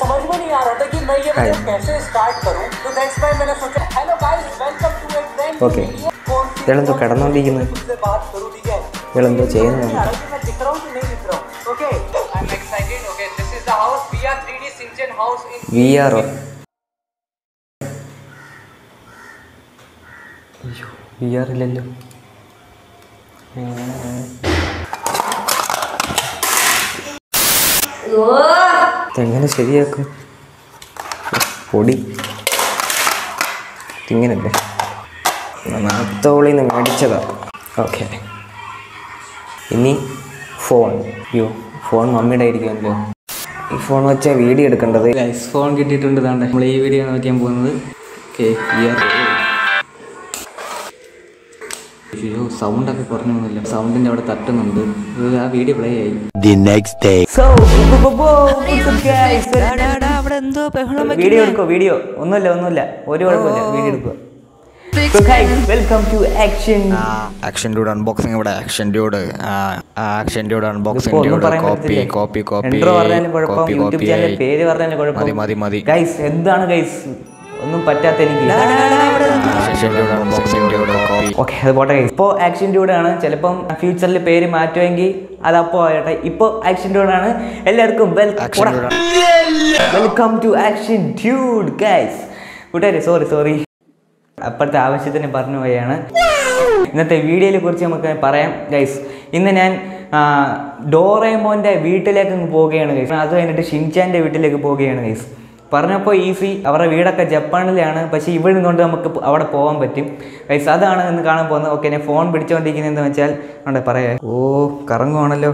समझ में नहीं आ रहा था कि मैं ये वीडियो कैसे स्टार्ट करूं तो दैट्स व्हाई मैंने सोचा hello guys welcome to a trend Okay. ഇയാളെന്തോ കിടന്നുകൊണ്ടിരിക്കുന്നത് से बात करूं ठीक है ഇയാളെന്തോ ചെയ്യുന്നത് आ रहा कि मैं दिख रहा हूं कि नहीं दिख रहा हूं okay I am excited okay this is the house we are 3D सिंचन हाउस इन വി ആറോ അയ്യോ വി ആർ ഇല്ലല്ലോ ഇതെങ്ങനെ ശരിയാക്കും പൊടി ഇങ്ങനല്ലേ നാത്തോളിൽ നിന്ന് മേടിച്ചതാ ഓക്കെ ഇനി ഫോൺ അയ്യോ ഫോൺ മമ്മിയുടെ ആയിരിക്കുമല്ലോ ഈ ഫോൺ വെച്ചാൽ വീഡിയോ എടുക്കേണ്ടത് ഗൈസ് ഫോൺ കിട്ടിയിട്ടുണ്ട് താണ്ടെ നമ്മൾ ഈ വീഡിയോ നോക്കിയാൻ പോകുന്നത് ഓക്കെ ഇയർ അയ്യോ സൗണ്ടൊക്കെ കുറഞ്ഞു പോകുന്നില്ല സൗണ്ടിൻ്റെ അവിടെ തട്ടുന്നുണ്ട് ഇത് ആ വീഡിയോ പ്ലേ ആയി The next day. വീഡിയോ എടുക്കോ വീഡിയോ ഒന്നുമില്ല ഒന്നുമില്ല ഒരു കുഴപ്പമില്ല വീഡിയോ എടുക്കുക welcome to action action dude unboxing ഇവിടെ action dude action dude unboxing ഇതിപ്പോ ഒന്നും ഡ്യൂഡ് പറയാൻ കോപ്പി പറ്റത്തില്ലേ? കോപ്പി കോപ്പി Intro പറഞ്ഞാലും കുഴപ്പം കോപ്പി യൂട്യൂബ് കോപ്പി ചാനലിന്റെ പേര് പറഞ്ഞാലും കുഴപ്പം മതി മതി മതി ഗൈസ് എന്താണ് ഗൈസ് ഒന്നും പറ്റാത്ത എനിക്ക് action dude unboxing dude copy okay അത് പോട്ടെ ഗൈസ് ഇപ്പോൾ ആക്ഷൻ ഡ്യൂഡ് ആണ് ചിലപ്പം ഫ്യൂച്ചറിൽ പേര് മാറ്റുമെങ്കിൽ അത് അപ്പോൾ ആകട്ടെ ഇപ്പോൾ ആക്ഷൻ ഡ്യൂഡ് ആണ് എല്ലാവർക്കും action dude welcome to action dude guys കൂട്ടുകാരെ സോറി സോറി അപ്പോഴത്തെ ആവശ്യത്തിന് പറഞ്ഞു പോയാണ് ഇന്നത്തെ വീഡിയോയെ കുറിച്ച് നമുക്ക് പറയാം ഗൈസ് ഇന്ന് ഞാൻ ആ, ഡോറേമോൻ്റെ വീട്ടിലേക്ക് അങ്ങ് പോവുകയാണ് ഗൈസ് അത് കഴിഞ്ഞിട്ട് ഷിൻചാൻ്റെ വീട്ടിലേക്ക് പോവുകയാണ് ഗൈസ് പറഞ്ഞപ്പോൾ ഈസി അവരുടെ വീടൊക്കെ ജപ്പാനിലാണ് പക്ഷേ ഇവിടെ നിന്നുകൊണ്ട് നമുക്ക് പോ- അവിടെ പോകാൻ പറ്റും ഗൈസ് അതാണ് ഇന്ന് കാണാൻ പോകുന്നത് ഓക്കെ ഞാൻ ഫോൺ പിടിച്ചുകൊണ്ടിരിക്കുന്നതെന്ന് വെച്ചാൽ അവിടെ പറയാം ഓ കറങ്ങുവാണല്ലോ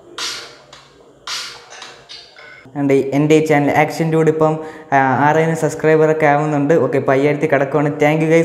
ഉണ്ട് എൻ്റെ ഈ ചാനൽ ആക്ഷൻ ഡ്യൂഡ് ഇപ്പം ആ, ആറായിരം സബ്സ്ക്രൈബറൊക്കെ ആവുന്നുണ്ട് ഓക്കെ ഇപ്പം അയ്യായിരത്തി കിടക്കുവാണ് താങ്ക് യു ഗൈസ്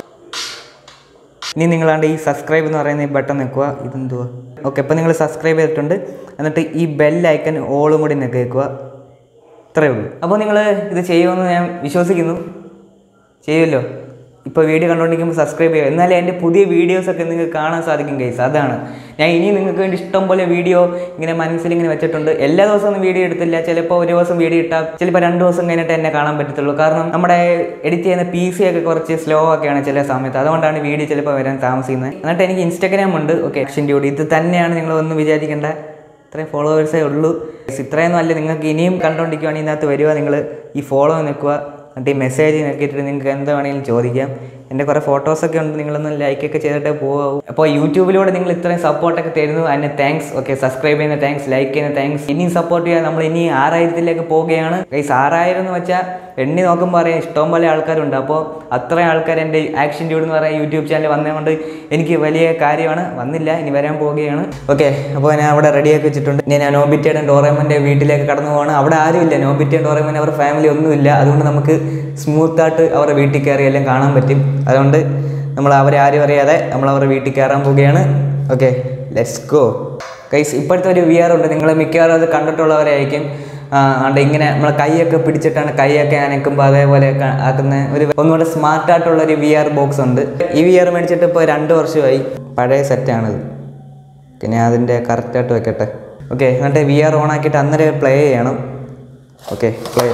ഇനി നിങ്ങളാണ്ട് ഈ സബ്സ്ക്രൈബ് എന്ന് പറയുന്ന ഈ ബട്ടൺ നിൽക്കുക ഇതെന്തുവാ ഓക്കെ ഇപ്പം നിങ്ങൾ സബ്സ്ക്രൈബ് ചെയ്തിട്ടുണ്ട് എന്നിട്ട് ഈ ബെൽ ഐക്കൺ ഓളും കൂടി നിൽക്കുക വെക്കുക ഇത്രയേ ഉള്ളൂ അപ്പോൾ നിങ്ങൾ ഇത് ചെയ്യുമെന്ന് ഞാൻ വിശ്വസിക്കുന്നു ചെയ്യുമല്ലോ ഇപ്പോൾ വീഡിയോ കണ്ടുകൊണ്ടിരിക്കുമ്പോൾ സബ്സ്ക്രൈബ് ചെയ്യുക എന്നാലേ എൻ്റെ പുതിയ വീഡിയോസൊക്കെ നിങ്ങൾക്ക് കാണാൻ സാധിക്കും ഗൈസ് അതാണ് ഞാൻ ഇനി നിങ്ങൾക്ക് വേണ്ടി ഇഷ്ടം പോലെ വീഡിയോ ഇങ്ങനെ മനസ്സിൽ ഇങ്ങനെ വെച്ചിട്ടുണ്ട് എല്ലാ ദിവസവും ഒന്നും വീഡിയോ എടുത്തില്ല ചിലപ്പോൾ ഒരു ദിവസം വീഡിയോ ഇട്ടാൽ ചിലപ്പോൾ രണ്ട് ദിവസം കഴിഞ്ഞിട്ട് എന്നെ കാണാൻ പറ്റത്തുള്ളൂ കാരണം നമ്മുടെ എഡിറ്റ് ചെയ്യുന്ന പി സി ഒക്കെ കുറച്ച് സ്ലോ ഒക്കെയാണ് ചില സമയത്ത് അതുകൊണ്ടാണ് വീഡിയോ ചിലപ്പോൾ വരാൻ താമസിക്കുന്നത് എന്നിട്ട് എനിക്ക് ഇൻസ്റ്റാഗ്രാം ഉണ്ട് ഓക്കെ ആക്ഷൻ ഡ്യൂട്ടി ഇത് തന്നെയാണ് നിങ്ങൾ ഒന്നും വിചാരിക്കേണ്ട ഇത്രയും ഫോളോവേഴ്സേ ഉള്ളൂ ഇത്രയൊന്നും അല്ല നിങ്ങൾക്ക് ഇനിയും കണ്ടുകൊണ്ടിരിക്കുവാണെങ്കിൽ ഇതിനകത്ത് വരിക നിങ്ങൾ ഈ ഫോളോ നിൽക്കുക എന്നിട്ട് ഈ മെസ്സേജ് നോക്കിയിട്ട് നിങ്ങൾക്ക് എന്ത് വേണമെങ്കിലും ചോദിക്കാം എൻ്റെ കുറേ ഫോട്ടോസൊക്കെ ഉണ്ട് നിങ്ങളൊന്ന് ലൈക്കൊക്കെ ചെയ്തിട്ടേ പോകാവൂ അപ്പോൾ യൂട്യൂബിലൂടെ നിങ്ങൾ ഇത്രയും സപ്പോർട്ടൊക്കെ തരുന്നു അതിന് താങ്ക്സ് ഓക്കെ സബ്സ്ക്രൈബ് ചെയ്യുന്ന താങ്ക്സ് ലൈക്ക് ചെയ്യുന്ന താങ്ക്സ് ഇനിയും സപ്പോർട്ട് ചെയ്യാൻ നമ്മൾ ഇനി ആറായിരത്തിലേക്ക് പോവുകയാണ് ഗൈസ് ആറായിരം എന്ന് വെച്ചാൽ എണ്ണി നോക്കുമ്പോൾ അറിയാം ഇഷ്ടം പോലെ ആൾക്കാരുണ്ട് അപ്പോൾ അത്രയും ആൾക്കാർ എൻ്റെ ആക്ഷൻ ഡ്യൂഡ് എന്ന് പറയുന്ന യൂട്യൂബ് ചാനൽ വന്നതുകൊണ്ട് എനിക്ക് വലിയ കാര്യമാണ് വന്നില്ല ഇനി വരാൻ പോവുകയാണ് ഓക്കെ അപ്പോൾ ഞാൻ അവിടെ റെഡിയാക്കി വെച്ചിട്ടുണ്ട് ഇനി ഞാൻ നോബിറ്റയുടെ ഡോറേമൻ്റെ വീട്ടിലേക്ക് കടന്നു പോവാണ് അവിടെ ആരുമില്ല നോബിറ്റയും ഡോറേമൻ അവരുടെ ഫാമിലി ഒന്നുമില്ല അതുകൊണ്ട് നമുക്ക് സ്മൂത്തായിട്ട് അവരുടെ വീട്ടിൽ കയറി എല്ലാം കാണാൻ പറ്റും അതുകൊണ്ട് നമ്മൾ അവരെ ആരും അറിയാതെ നമ്മൾ അവരുടെ വീട്ടിൽ കയറാൻ പോവുകയാണ് ഓക്കെ ലെറ്റ്സ് ഗോ കൈസ് ഇപ്പോഴത്തെ ഒരു വി ആർ ഉണ്ട് നിങ്ങൾ മിക്കവാറും അത് കണ്ടിട്ടുള്ളവരായിരിക്കും ആ, ആണ്ട് ഇങ്ങനെ നമ്മളെ കൈയൊക്കെ പിടിച്ചിട്ടാണ് കൈയൊക്കെ അനക്കുമ്പോൾ അതേപോലെ ക- ആക്കുന്ന ഒരു ഒന്നുകൂടെ സ്മാർട്ടായിട്ടുള്ള ഒരു വി ആർ ബോക്സ് ഉണ്ട് ഈ വി ആർ മേടിച്ചിട്ട് ഇപ്പോൾ രണ്ട് വർഷമായി പഴയ സെറ്റാണിത് പിന്നെ അതിൻ്റെ കറക്റ്റായിട്ട് വെക്കട്ടെ ഓക്കെ എന്നിട്ട് വി ആർ ഓൺ ആക്കിയിട്ട് അന്നേരം പ്ലേ ചെയ്യണം ഓക്കെ പ്ലേ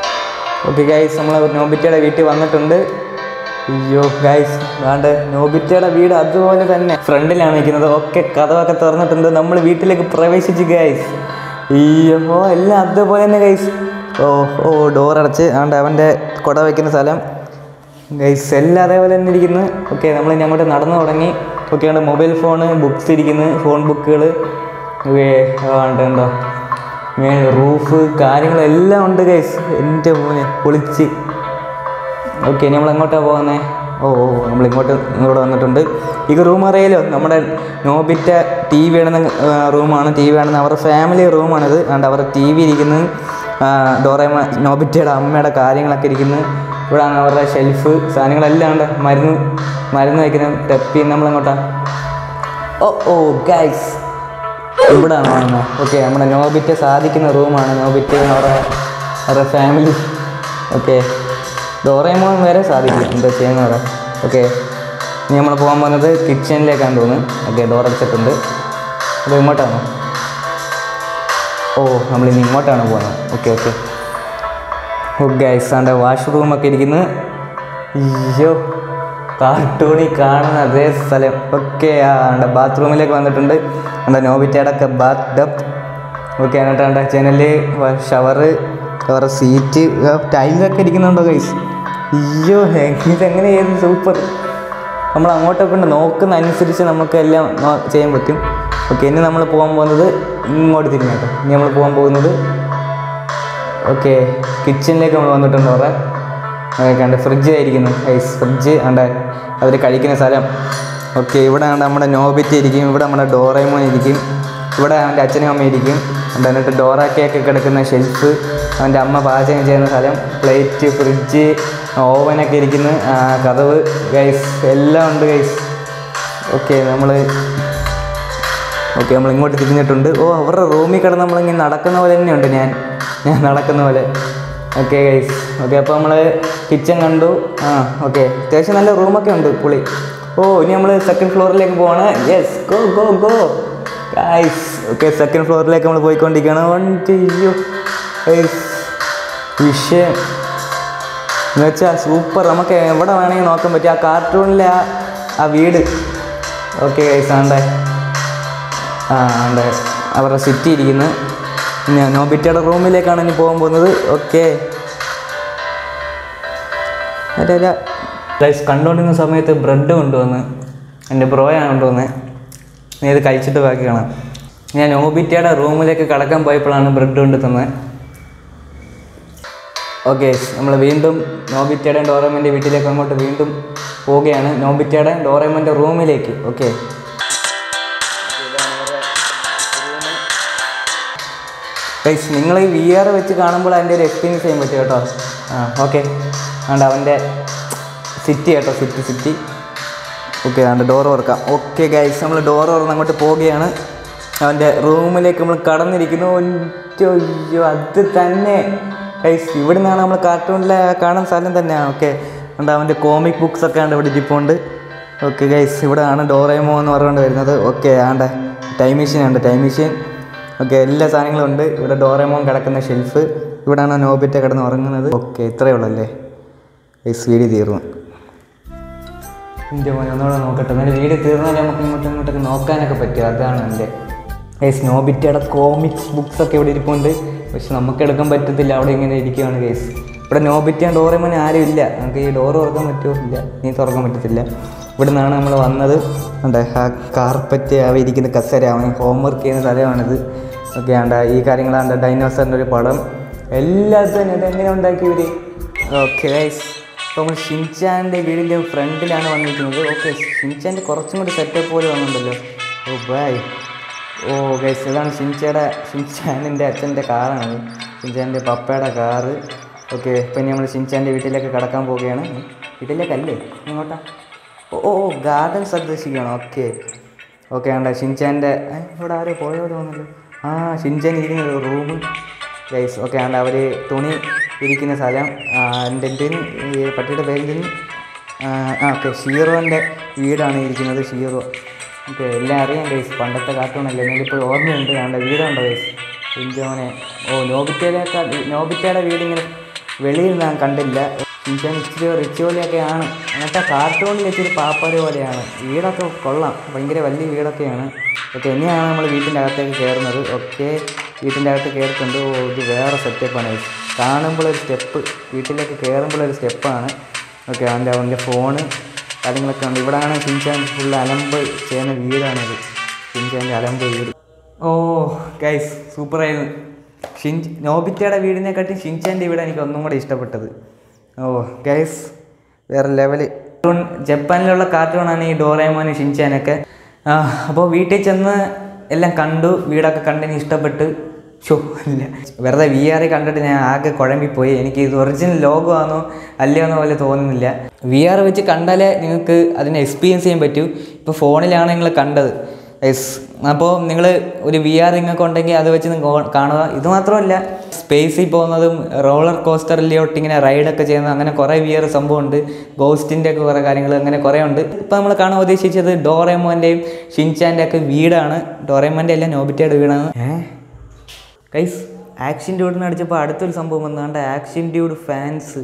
ഓക്കെ ഗൈസ് നമ്മൾ നോബിറ്റയുടെ വീട്ടിൽ വന്നിട്ടുണ്ട് അയ്യോ ഗൈസ് വേണ്ട നോബിറ്റയുടെ വീട് അതുപോലെ തന്നെ ഫ്രണ്ടിലാണ് നിൽക്കുന്നത് ഒക്കെ കഥവൊക്കെ തുറന്നിട്ടുണ്ട് നമ്മൾ വീട്ടിലേക്ക് പ്രവേശിച്ചു ഗൈസ് അയ്യോ എല്ലാം അതുപോലെ തന്നെ ഗൈസ് ഓ ഓ ഡോർ അടച്ച് ആണ്ട് അവൻ്റെ കുട വയ്ക്കുന്ന സ്ഥലം ഗൈസ് എല്ലാം അതേപോലെ തന്നെ ഇരിക്കുന്നു ഓക്കെ നമ്മൾ ഇനി അങ്ങോട്ട് നടന്നു തുടങ്ങി ഓക്കെ ഉണ്ട് മൊബൈൽ ഫോണ് ബുക്സ് ഇരിക്കുന്നു ഫോൺ ബുക്കുകൾ ഉണ്ട് ഉണ്ടോ മേ റൂഫ് കാര്യങ്ങളെല്ലാം ഉണ്ട് ഗൈസ് എൻ്റെ മോനെ പൊളിച്ച് ഓക്കെ ഇനി നമ്മൾ എങ്ങോട്ടാണ് പോകുന്നത് ഓ ഓ നമ്മൾ ഇങ്ങോട്ട് ഇങ്ങോട്ട് വന്നിട്ടുണ്ട് ഈ റൂം അറിയാലോ നമ്മുടെ നോബിറ്റ ടി വി ആണെന്ന റൂമാണ് ടി വി ആണെന്ന് അവരുടെ ഫാമിലി റൂമാണിത് അതുകൊണ്ട് അവരുടെ ടി വി ഇരിക്കുന്നത് ഡോറേമ നോബിറ്റയുടെ അമ്മയുടെ കാര്യങ്ങളൊക്കെ ഇരിക്കുന്നത് ഇവിടെയാണ് അവരുടെ ഷെൽഫ് സാധനങ്ങളെല്ലാം ഉണ്ട് മരുന്ന് മരുന്ന് വയ്ക്കുന്ന ടെപ്പി നമ്മളെങ്ങോട്ടാണ് ഓ ഓ ഗൈസ് ഇവിടാണ് കാണുന്നത് ഓക്കെ നമ്മുടെ നോബിറ്റ് സാധിക്കുന്ന റൂമാണ് നോബിറ്റ് അവരുടെ അവരുടെ ഫാമിലി ഓക്കെ ഡോറേമോൻ വരെ സാധിക്കും എന്താ ചെയ്യുന്ന പറയാം ഓക്കെ ഇനി നമ്മൾ പോകാൻ പോകുന്നത് കിച്ചണിലേക്കാണ് തോന്നുന്നു ഓക്കെ ഡോർ അടച്ചിട്ടുണ്ട് അപ്പോൾ ഇങ്ങോട്ടാണോ ഓ നമ്മളിനി ഇങ്ങോട്ടാണ് പോകുന്നത് ഓക്കെ ഓക്കെ ഓ ഗൈസ് ആണ്ട് വാഷ്റൂമൊക്കെ ഇരിക്കുന്നു അയ്യോ കാർട്ടൂണിൽ കാണുന്ന അതേ സ്ഥലം ഓക്കെ ആണ്ട് ബാത്റൂമിലേക്ക് വന്നിട്ടുണ്ട് എന്താ നോബിറ്റയുടെ ബാത്ത് ഡപ്പ് ഓക്കെ എന്നിട്ടാണ്ട് ജനല് ഷവറ് വേറെ സീറ്റ് ടൈലൊക്കെ ഇരിക്കുന്നുണ്ടോ ഗൈസ് അയ്യോ ഹെ- ഇതെങ്ങനെ ചെയ്ത് സൂപ്പർ നമ്മൾ അങ്ങോട്ടൊക്കെ ഉണ്ട് നോക്കുന്ന അനുസരിച്ച് നമുക്ക് എല്ലാം നോ- ചെയ്യാൻ പറ്റും ഓക്കെ ഇനി നമ്മൾ പോകാൻ പോകുന്നത് ഇങ്ങോട്ട് തിരിഞ്ഞാട്ടോ ഇനി നമ്മൾ പോകാൻ പോകുന്നത് ഓക്കെ കിച്ചണിലേക്ക് നമ്മൾ വന്നിട്ടുണ്ട് അവിടെ കണ്ട് ഫ്രിഡ്ജ് ആയിരിക്കുന്നു ഐസ് ഫ്രിഡ്ജ് ഉണ്ട് അവർ കഴിക്കുന്ന സ്ഥലം ഓക്കെ ഇവിടെ ആണ് നമ്മുടെ നോബിറ്റ് ഇരിക്കും ഇവിടെ നമ്മുടെ ഡോറേമോൻ ഇരിക്കും ഇവിടെ അവൻ്റെ അച്ഛനും അമ്മയും ഇരിക്കും ഉണ്ട് എന്നിട്ട് ഡോറാക്കയൊക്കെ കിടക്കുന്ന ഷെൽഫ് അവൻ്റെ അമ്മ പാചകം ചെയ്യുന്ന സ്ഥലം പ്ലേറ്റ് ഫ്രിഡ്ജ് ഓവനൊക്കെ ഇരിക്കുന്നു ആ, കതവ് ഗൈസ് എല്ലാം ഉണ്ട് ഗൈസ് ഓക്കെ നമ്മൾ ഓക്കെ നമ്മൾ ഇങ്ങോട്ട് തിരിഞ്ഞിട്ടുണ്ട് ഓ അവരുടെ റൂമിൽ കിടന്ന് നമ്മളിങ്ങനെ നടക്കുന്ന പോലെ തന്നെയുണ്ട് ഞാൻ ഞാൻ നടക്കുന്ന പോലെ ഓക്കെ ഗൈസ് ഓക്കെ അപ്പോൾ നമ്മൾ കിച്ചൺ കണ്ടു ആ ഓക്കെ അത്യാവശ്യം നല്ല റൂമൊക്കെ ഉണ്ട് പുളി ഓ ഇനി നമ്മൾ സെക്കൻഡ് ഫ്ലോറിലേക്ക് പോവാണ് yes go go go guys okay second ഫ്ലോറിലേക്ക് നമ്മൾ പോയിക്കൊണ്ടിരിക്കുകയാണ് വൺ ചെയ്യൂ ഗൈസ് വിഷയം എന്ന് വെച്ചാൽ സൂപ്പർ നമുക്ക് എവിടെ വേണമെങ്കിൽ നോക്കാൻ പറ്റും ആ കാർട്ടൂണിലെ ആ ആ വീട് ഓക്കെ ഗൈസ് ആണ്ടേ ആ ഉണ്ട് അവരുടെ സിറ്റി ഇരിക്കുന്നു പിന്നെ നോബിറ്റയുടെ റൂമിലേക്കാണ് ഇനി പോകാൻ പോകുന്നത് ഓക്കെ അല്ല ഗൈസ് കണ്ടുകൊണ്ടിരുന്ന സമയത്ത് ബ്രെഡ് കൊണ്ടുവന്ന് എൻ്റെ ബ്രോയാണ് കൊണ്ടുവന്നത് നീ ഇത് കഴിച്ചിട്ട് ബാക്കി കാണാം ഞാൻ നോബിറ്റയുടെ റൂമിലേക്ക് കടക്കാൻ പോയപ്പോഴാണ് ബ്രെഡ് കൊണ്ട് തന്നത് ഓക്കെ നമ്മൾ വീണ്ടും നോബിറ്റയുടെ ഡോറേമൻ്റെ വീട്ടിലേക്ക് അങ്ങോട്ട് വീണ്ടും പോവുകയാണ് നോബിറ്റയുടെ ഡോറേമൻ്റെ റൂമിലേക്ക് ഓക്കെ ഗൈസ് നിങ്ങൾ ഈ വി ആർ വെച്ച് കാണുമ്പോൾ അതിൻ്റെ ഒരു എക്സ്പീരിയൻസ് ചെയ്യാൻ പറ്റും കേട്ടോ ആ ഓക്കെ ആണ്ട് അവൻ്റെ സിറ്റി കേട്ടോ city city okay and door തുറക്കാം ഓക്കെ ഗൈസ് നമ്മൾ ഡോർ തുറന്ന് അങ്ങോട്ട് പോവുകയാണ് അവൻ്റെ റൂമിലേക്ക് നമ്മൾ കടന്നിരിക്കുന്നു ഒറ്റ അയ്യോ അത് തന്നെ ഗൈസ് ഇവിടെ നിന്നാണ് നമ്മൾ കാർട്ടൂണിലെ കാണുന്ന സ്ഥലം തന്നെയാണ് ഓക്കെ ഉണ്ട് അവൻ്റെ കോമിക് ബുക്സ് ഒക്കെ ഉണ്ട് ഇവിടെ ഇരിപ്പുണ്ട് ഓക്കെ ഗൈസ് ഇവിടെ ആണ് ഡോറേമോ എന്ന് പറഞ്ഞുകൊണ്ട് വരുന്നത് ഓക്കെ ആണ്ട് ടൈം മെഷീൻ ഉണ്ട് ടൈം മെഷീൻ ഓക്കെ എല്ലാ സാധനങ്ങളും ഉണ്ട് ഇവിടെ ഡോറേമോൻ കിടക്കുന്ന ഷെൽഫ് ഇവിടെയാണ് നോബിറ്റ കിടന്ന് ഉറങ്ങുന്നത് ഓക്കെ ഇത്രയേ ഉള്ളല്ലേ ഗൈസ് വീഡിയോ തീർന്നു എൻ്റെ മോനെ ഒന്നുകൂടെ നോക്കട്ടെ എന്നാലും വീഡിയോ തീർന്നാലേ നമുക്ക് ഇങ്ങോട്ടും ഇങ്ങോട്ടൊക്കെ നോക്കാനൊക്കെ പറ്റും അതാണ് എൻ്റെ ഗൈസ് നോബിറ്റയുടെ കോമിക്സ് ബുക്സ് ഒക്കെ ഇവിടെ ഇരിപ്പുണ്ട് പക്ഷെ നമുക്ക് എടുക്കാൻ പറ്റത്തില്ല അവിടെ ഇങ്ങനെ ഇരിക്കുകയാണ് ഗൈസ് ഇവിടെ നോബിറ്റ ഡോറേമോൻ ആരും ഇല്ല നമുക്ക് ഈ ഡോർ തുറക്കാൻ പറ്റുമോ ഇല്ല നീ തുറക്കാൻ പറ്റത്തില്ല ഇവിടെ നിന്നാണ് നമ്മൾ വന്നത് ഉണ്ട് ആ കാർപ്പറ്റ് അവ ഇരിക്കുന്ന കസര അവൻ ഹോംവർക്ക് ചെയ്യുന്ന സ്ഥലമാണിത് ഓക്കെ ആണ്ട ഈ കാര്യങ്ങളാണ്ട് ഡൈനോസറിൻ്റെ ഒരു പടം എല്ലാത്തിനും ഇതെങ്ങനെ ഉണ്ടാക്കി ഇവർ ഓക്കെ ഗൈസ് ഇപ്പോൾ നമ്മൾ ഷിൻചാൻ്റെ വീടിൻ്റെ ഫ്രണ്ടിലാണ് വന്നിരിക്കുന്നത് ഓക്കെ ഷിൻചാൻ്റെ കുറച്ചും കൂടി സെറ്റപ്പ് പോലെ വന്നിട്ടുണ്ടല്ലോ ഓ ബൈ ഓ ഗൈസ് ഇതാണ് ഷിൻചയുടെ ഷിൻചാനിൻ്റെ അച്ഛൻ്റെ കാറാണ് ഷിൻചാൻ്റെ പപ്പയുടെ കാറ് ഓക്കെ ഇപ്പം ഇനി നമ്മൾ ഷിൻചാൻ്റെ വീട്ടിലേക്ക് കടക്കാൻ പോവുകയാണ് വീട്ടിലേക്കല്ലേ ഇങ്ങോട്ടാ ഓ ഓ ഓ ഗാർഡൻ സന്ദർശിക്കുകയാണ് ഓക്കെ ഓക്കെ ആണ്ട ഷിൻചാൻ്റെ ഏ, ഇവിടെ ആരോ പോയോ തോന്നുന്നല്ലോ ആ ഷിൻചാൻ ഇരിക്കുന്ന റൂം ഗൈസ് ഓക്കെ ആണ്ട് അവർ തുണി ഇരിക്കുന്ന സ്ഥലം ആ, എൻ്റെ എന്തിന് ഈ പട്ടിയുടെ പേരെന്തിന് ആ ഓക്കെ ഷീറോൻ്റെ വീടാണ് ഇരിക്കുന്നത് ഷീറോ ഓക്കെ എല്ലാം അറിയാം ഗൈസ് പണ്ടത്തെ കാർട്ടൂണല്ലേ എന്നാലിപ്പോൾ ഓർമ്മയുണ്ട് ആണ്ട് വീടുണ്ടോ ഗൈസ് ഷിൻചോനെ ഓ നോബിറ്റയിലേക്കാ നോബിറ്റയുടെ വീടിങ്ങനെ വെളിയിൽ ഞാൻ കണ്ടില്ല ഷിൻചാൻ ഇച്ചിരി റിച്ച് പോലെയൊക്കെയാണ് അങ്ങനത്തെ കാർട്ടൂണിൽ ഇച്ചിരി പാപ്പര പോലെയാണ് വീടൊക്കെ കൊള്ളാം ഭയങ്കര വലിയ വീടൊക്കെയാണ് ഓക്കെ ഇനിയാണ് നമ്മൾ വീട്ടിൻ്റെ അകത്തേക്ക് കയറുന്നത് ഓക്കെ വീട്ടിൻ്റെ അകത്ത് കയറിയിട്ടുണ്ട് ഓ ഇത് വേറെ സെറ്റപ്പാണ് കാണുമ്പോൾ ഒരു സ്റ്റെപ്പ് വീട്ടിലേക്ക് കയറുമ്പോൾ ഒരു സ്റ്റെപ്പാണ് ഓക്കെ അവൻ്റെ അവൻ്റെ ഫോണ് കാര്യങ്ങളൊക്കെ ഉണ്ട് ഇവിടെയാണ് ഷിൻചാൻ ഫുൾ അലമ്പ് ചെയ്യുന്ന വീടാണിത് ഷിൻചാൻ്റെ അലമ്പ് വീട് ഓ ഗൈസ് സൂപ്പറായിരുന്നു ഷിൻ നോബിറ്റയുടെ വീടിനെക്കാട്ടി ഷിൻചാൻ്റെ വീട് എനിക്ക് ഒന്നും കൂടെ ഇഷ്ടപ്പെട്ടത് ഓ ഗൈസ് വേറെ ലെവല് കാർട്ടൂൺ ജപ്പാനിലുള്ള കാർട്ടൂണാണ് ഈ ഡോറേമോനും ഷിൻചാനൊക്കെ അപ്പോൾ വീട്ടിൽ ചെന്ന് എല്ലാം കണ്ടു വീടൊക്കെ കണ്ടിന് ഇഷ്ടപ്പെട്ട് ഷോ അല്ല വെറുതെ വി ആറിൽ കണ്ടിട്ട് ഞാൻ ആകെ കുഴമ്പിപ്പോയി എനിക്ക് ഇത് ഒറിജിനൽ ലോഗോ ആണോ അല്ലയോന്നോ പോലെ തോന്നുന്നില്ല വി ആർ വെച്ച് കണ്ടാലേ നിങ്ങൾക്ക് അതിനെ എക്സ്പീരിയൻസ് ചെയ്യാൻ പറ്റൂ ഇപ്പോൾ ഫോണിലാണ് നിങ്ങൾ കണ്ടത് യെസ് അപ്പോൾ നിങ്ങൾ ഒരു വി ആർ നിങ്ങൾക്ക് ഉണ്ടെങ്കിൽ അത് വെച്ച് നിങ്ങൾ കാണുക ഇത് മാത്രമല്ല സ്പേസിൽ പോകുന്നതും റോളർ കോസ്റ്ററിലോട്ട് ഇങ്ങനെ റൈഡൊക്കെ ചെയ്യുന്നത് അങ്ങനെ കുറേ വി ആർ സംഭവമുണ്ട് ഗോസ്റ്റിൻ്റെ ഒക്കെ കുറേ കാര്യങ്ങൾ അങ്ങനെ കുറേ ഉണ്ട് ഇപ്പോൾ നമ്മൾ കാണാൻ ഉദ്ദേശിച്ചത് ഡോറേമോൻ്റെയും ഷിൻചാൻ്റെ ഒക്കെ വീടാണ് ഡോറേമോൻ്റെ അല്ല നോബിറ്റയുടെ വീടാണ് ഏ ഗൈസ് ആക്ഷൻ ഡ്യൂഡിന് അടിച്ചപ്പോൾ അടുത്തൊരു സംഭവം വന്നാണ്ട് ആക്ഷൻ ഡ്യൂഡ് ഫാൻസ്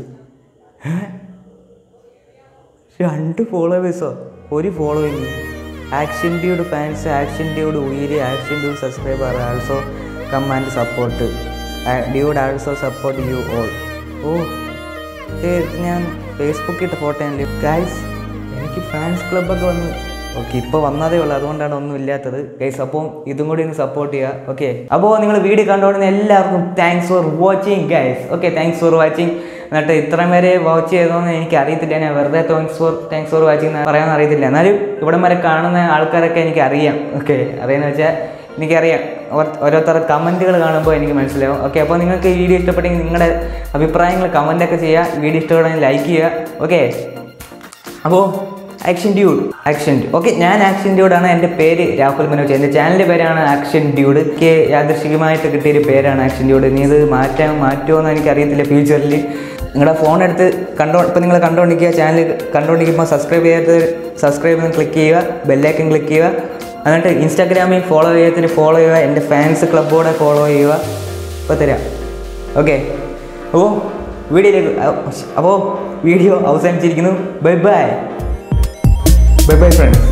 രണ്ട് ഫോളോവേഴ്സോ ഒരു following action dude fans action dude ഉയര് action dude subscriber also come and support dude also support you all ഓ ഏ ഞാൻ ഫേസ്ബുക്കിൽ ഇട്ട ഫോട്ടോ ആണല്ലേ ഗൈസ് എനിക്ക് ഫാൻസ് ക്ലബ്ബൊക്കെ വന്ന് ഓക്കെ ഇപ്പോൾ വന്നതേ ഉള്ളൂ അതുകൊണ്ടാണ് ഒന്നും ഇല്ലാത്തത് ഗൈസ് അപ്പോൾ ഇതും കൂടി ഒന്ന് സപ്പോർട്ട് ചെയ്യുക ഓക്കെ അപ്പോൾ നിങ്ങൾ വീഡിയോ കണ്ടുകൊണ്ടിരുന്ന എല്ലാവർക്കും thanks for watching guys okay thanks for watching എന്നിട്ട് ഇത്രയും വരെ വാച്ച് ചെയ്തോന്ന് എനിക്ക് അറിയത്തില്ല ഞാൻ വെറുതെ thanks for thanks for watching പറയാമെന്ന് അറിയത്തില്ല എന്നാലും ഇവിടം വരെ കാണുന്ന ആൾക്കാരൊക്കെ എനിക്ക് അറിയാം ഓക്കെ അറിയാന്ന് വെച്ചാൽ എനിക്കറിയാം ഓർ- ഓരോരുത്തരുടെ കമൻറ്റുകൾ കാണുമ്പോൾ എനിക്ക് മനസ്സിലാവും ഓക്കെ അപ്പോൾ നിങ്ങൾക്ക് ഈ വീഡിയോ ഇഷ്ടപ്പെട്ടെങ്കിൽ നിങ്ങളുടെ അഭിപ്രായങ്ങൾ കമൻ്റൊക്കെ ചെയ്യുക വീഡിയോ ഇഷ്ടപ്പെടുമെങ്കിൽ ലൈക്ക് ചെയ്യുക ഓക്കെ അപ്പോൾ ആക്ഷൻ ഡ്യൂഡ് ആക്ഷൻ ഓക്കെ ഞാൻ ആക്ഷൻ ഡ്യൂഡാണ് എൻ്റെ പേര് രാഹുൽ മനോജ് എൻ്റെ ചാനലിൻ്റെ പേരാണ് ആക്ഷൻ ഡ്യൂഡ് എനിക്ക് യാദൃശികമായിട്ട് കിട്ടിയൊരു പേരാണ് ആക്ഷൻ ഡ്യൂഡ് ഇനി ഇത് മാറ്റാൻ മാറ്റുമോ എന്ന് എനിക്കറിയത്തില്ല ഫ്യൂച്ചറിൽ നിങ്ങളുടെ ഫോൺ എടുത്ത് കണ്ടോ ഇപ്പോൾ നിങ്ങൾ കണ്ടുകൊണ്ടിരിക്കുക ചാനൽ കണ്ടുകൊണ്ടിരിക്കുമ്പോൾ സബ്സ്ക്രൈബ് ചെയ്യാത്ത സബ്സ്ക്രൈബ് എന്ന് ക്ലിക്ക് ചെയ്യുക ബെല്ലൈക്കൻ ക്ലിക്ക് ചെയ്യുക എന്നിട്ട് ഇൻസ്റ്റാഗ്രാമിൽ ഫോളോ ചെയ്യാത്തിന് ഫോളോ ചെയ്യുക എൻ്റെ ഫാൻസ് ക്ലബ്ബോടെ ഫോളോ ചെയ്യുക ഇപ്പോൾ തരാം ഓക്കെ അപ്പോൾ വീഡിയോയിലേക്ക് അപ്പോൾ വീഡിയോ അവസാനിച്ചിരിക്കുന്നു bye bye bye bye friends